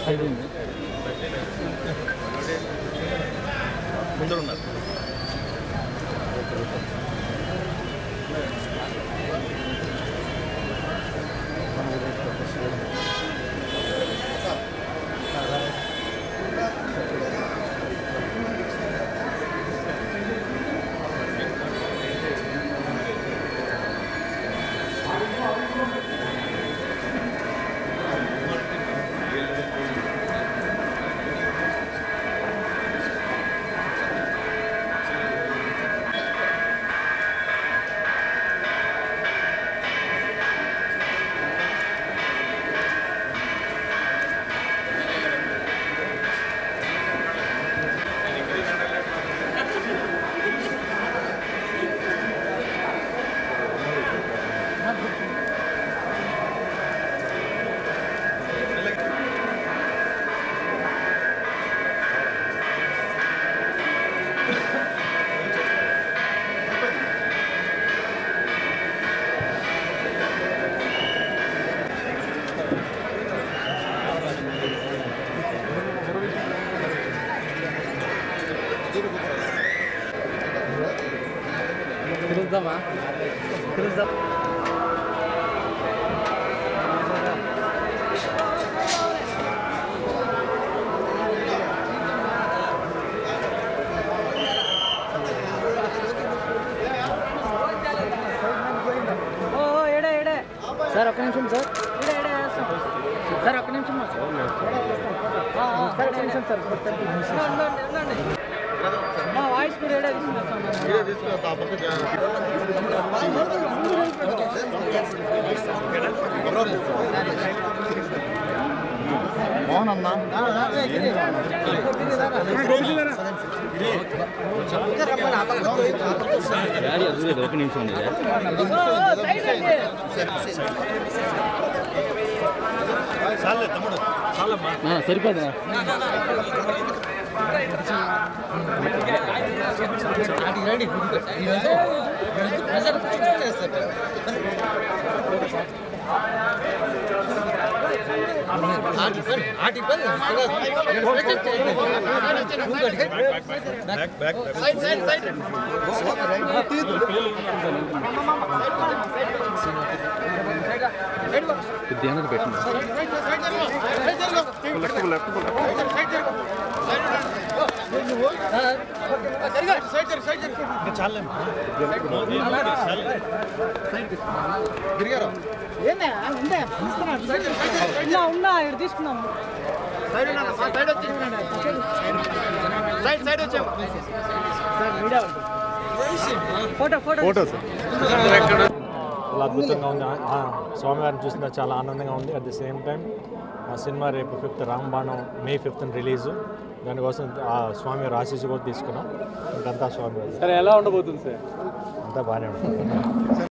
ముందర ఉన్నారు పిలుద్దామా పిలుద్దాం ఓ ఓ, ఏడే ఏడే సార్ ఒక్క నిమిషం సార్ ఏడే ఏడే వేస్తాం. సార్ ఒక్క నిమిషం సార్ ఆ, ఆ, సార్ ఒక్క నిమిషం సార్ ఉండండి, ఉండండి, ఉండండి. మా వాయిస్ కూడా ఏడే తీసుకుంటాం ఒక నిమిషం ఉంది చాలే తమ్ముడు చాలమ్మా సరిపోదా బ్యాక్ బ్యాక్ బ్యాక్ కొద్దిగా వెనక్కి పెట్టండి ఉన్నా ఉన్నా ఇక్కడ తీసుకున్నాము ఫోటో ఫోటో ఫోటో చాలా అద్భుతంగా ఉంది ఆ- ఆ స్వామివారిని చూసిన చాలా ఆనందంగా ఉంది అట్ ది సేమ్ టైం ఆ సినిమా రేపు fifth Ramabanam May fifth release దానికోసం ఆ స్వామివారి ఆశీస్సు కూడా తీసుకున్నాం ఇంకంతా స్వామివారి సరే ఎలా ఉండబోతుంది సార్ అంతా బాగానే ఉంటుంది